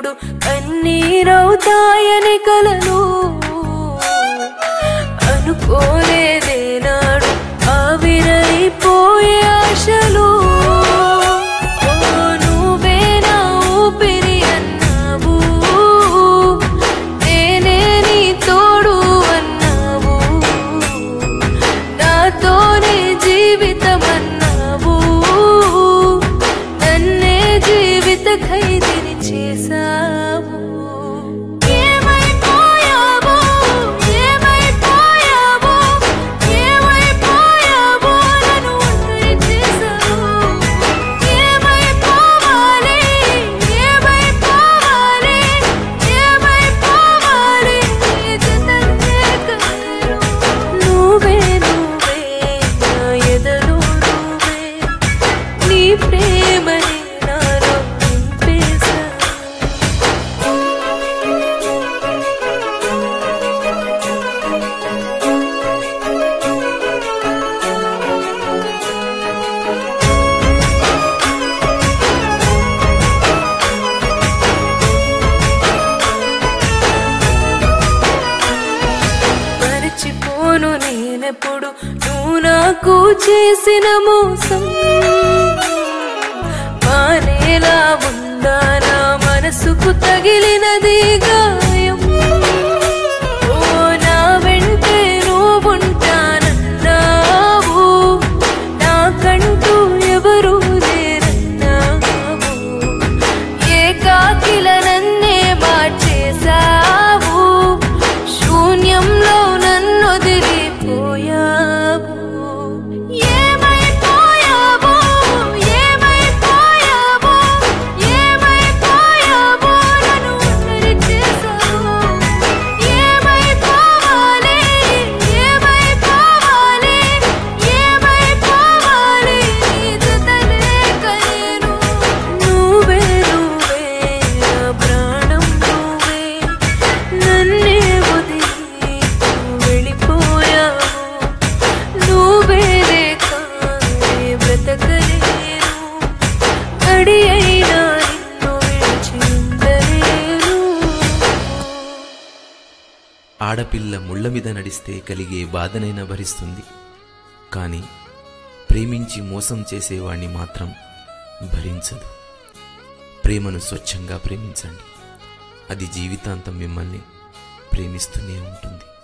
ఎప్పుడు కన్నీరవుతాయని కలలు అనుకోలేదే నాడు ఆవిరైపోయే ఆశలు ఓ నువ్వే నా ఊపిరి అన్నావు నేనే నీ తోడు అన్నావు నాతోనే జీవితం అన్నావు నన్నే జీవిత ఖైదీని చేసావు ఏమైపోయావో ఏమైపోయావో ఏమైపోయావో నన్ను ఒంటరి చేసావు ఏమైపోవాలి ఏమైపోవాలి ఏమైపోవాలి నీ జతనే కలరు నువ్వే నువ్వే నా ఎదలో నువ్వే నీ ప్రేమని నాలో నింపేశావు మరచిపోను నేనెప్పుడు నువ్వు నాకు చేసిన మోసం మానేలా ఉందా నా మనసుకు తగిలినది గాయం ఓ నా వెంటే నువ్వుంటానన్నావు నాకంటూ ఎవరూ లేరన్నావు ఏకాకిల నన్నే మార్చేశావు శూన్యంలో నన్ను వదిలిపోయావు ఏమైపోయావో ఏమైపోయావో ఏమైపోయావో నన్ను ఒంటరి చేసావు ఏమైపోవాలి ఏమైపోవాలి ఏమైపోవాలి నీ జతనే కలేను నువ్వే నువ్వే నా ప్రాణం నువ్వే నన్నే వదిలి నువ్వు వెళ్ళిపోయావు నువ్వే లేక నే బ్రతకలేను అడి అయినా నిన్ను విడిచి ఉండలేను ఆడపిల్ల ముళ్ళ మీద నడిస్తే కలిగే బాధనైనా భరిస్తుంది కానీ ప్రేమించి మోసం చేసేవాణ్ణి మాత్రం భరించదు ప్రేమను స్వచ్ఛంగా ప్రేమించండి అది జీవితాంతం మిమ్మల్ని ప్రేమిస్తూనే ఉంటుంది